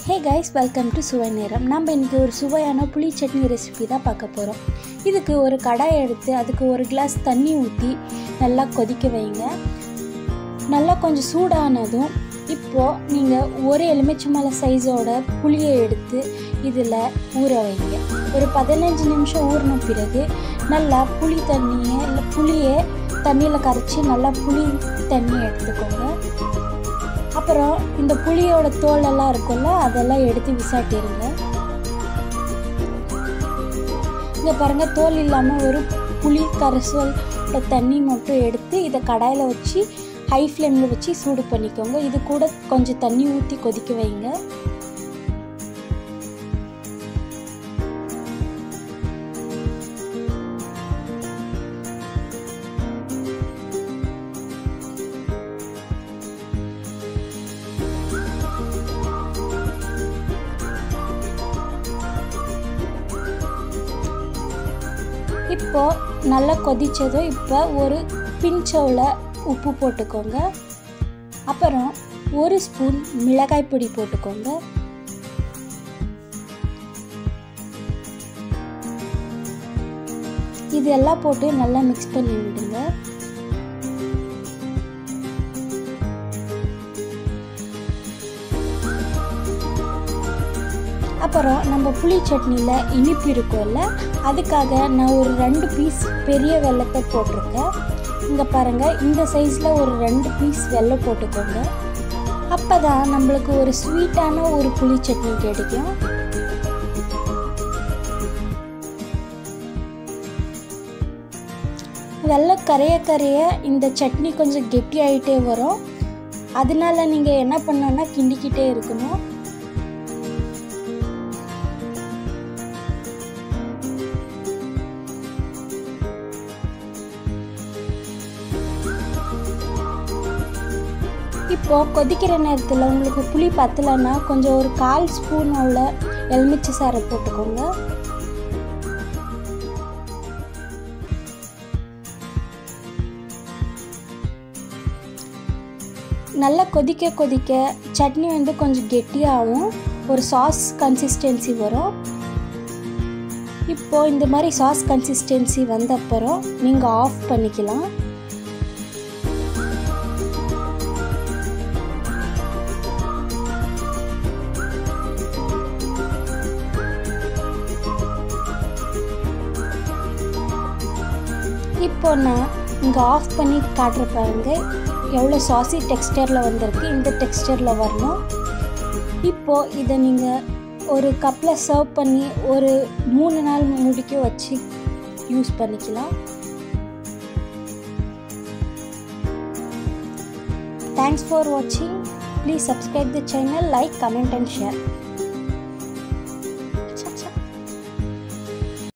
hey guys welcome to சுவை நேரம் நம்ம இன்றைக்கி ஒரு சுவையான புளி சட்னி ரெசிபி தான் பார்க்க போகிறோம் இதுக்கு ஒரு கடாய் எடுத்து அதுக்கு ஒரு கிளாஸ் தண்ணி ஊற்றி நல்லா கொதிக்க வைங்க நல்லா கொஞ்சம் சூடானதும் இப்போது நீங்கள் ஒரு எலுமிச்சம்பழ சைஸோட புளியை எடுத்து இதில் ஊற வைங்க ஒரு பதினஞ்சு நிமிஷம் ஊறின பிறகு நல்லா புளி தண்ணியை இல்லை புளியை தண்ணியில் கரைச்சி நல்லா புளி தண்ணியை எடுத்துக்கோங்க அப்புறம் இந்த புளியோட தோல் எல்லாம் இருக்கும்ல அதெல்லாம் எடுத்து விசாட்டிடுங்க இங்கே பாருங்கள் தோல் இல்லாமல் ஒரு புளி கரைசலோட தண்ணி மட்டும் எடுத்து இதை கடாயில் வச்சு ஹை ஃப்ளேமில் வச்சு சூடு பண்ணிக்கோங்க இது கூட கொஞ்சம் தண்ணி ஊற்றி கொதிக்க வைங்க இப்போ நல்லா கொதித்ததும் இப்போ ஒரு பிஞ்சவில் உப்பு போட்டுக்கோங்க அப்புறம் ஒரு ஸ்பூன் மிளகாய் பொடி போட்டுக்கோங்க இது எல்லாம் போட்டு நல்லா மிக்ஸ் பண்ணி விடுங்க அப்புறம் நம்ம புளி சட்னியில் இனிப்பு இருக்கும்ல அதுக்காக நான் ஒரு ரெண்டு பீஸ் பெரிய வெள்ளத்தை போட்டிருக்கேன் இங்கே பாருங்கள் இந்த சைஸில் ஒரு ரெண்டு பீஸ் வெள்ளம் போட்டுக்கோங்க அப்போ தான் நம்மளுக்கு ஒரு ஸ்வீட்டான ஒரு புளி சட்னி கிடைக்கும் வெள்ளம் கரைய கரைய இந்த சட்னி கொஞ்சம் கெட்டியாயிட்டே வரும் அதனால நீங்கள் என்ன பண்ணோன்னா கிண்டிக்கிட்டே இருக்கணும் இப்போது கொதிக்கிற நேரத்தில் உங்களுக்கு புளி பத்தலைன்னா கொஞ்சம் ஒரு கால் ஸ்பூன் உள்ள எலுமிச்சை சாறை போட்டுக்கோங்க நல்லா கொதிக்க கொதிக்க சட்னி வந்து கொஞ்சம் கெட்டியாகவும் ஒரு சாஸ் கன்சிஸ்டன்சி வரும் இப்போது இந்த மாதிரி சாஸ் கன்சிஸ்டன்சி வந்த அப்புறம் நீங்கள் ஆஃப் பண்ணிக்கலாம் இப்போ நான் இங்கே ஆஃப் பண்ணி காட்டுற பாருங்க எவ்வளோ சாசி டெக்ஸ்டரில் வந்திருக்கு இந்த டெக்ஸ்டரில் வரணும் இப்போது இதை நீங்கள் ஒரு கப்பில் சர்வ் பண்ணி ஒரு மூணு நாள் முடிக்க வச்சு யூஸ் பண்ணிக்கலாம் தேங்க்ஸ் ஃபார் வாட்சிங் please subscribe the channel like comment and share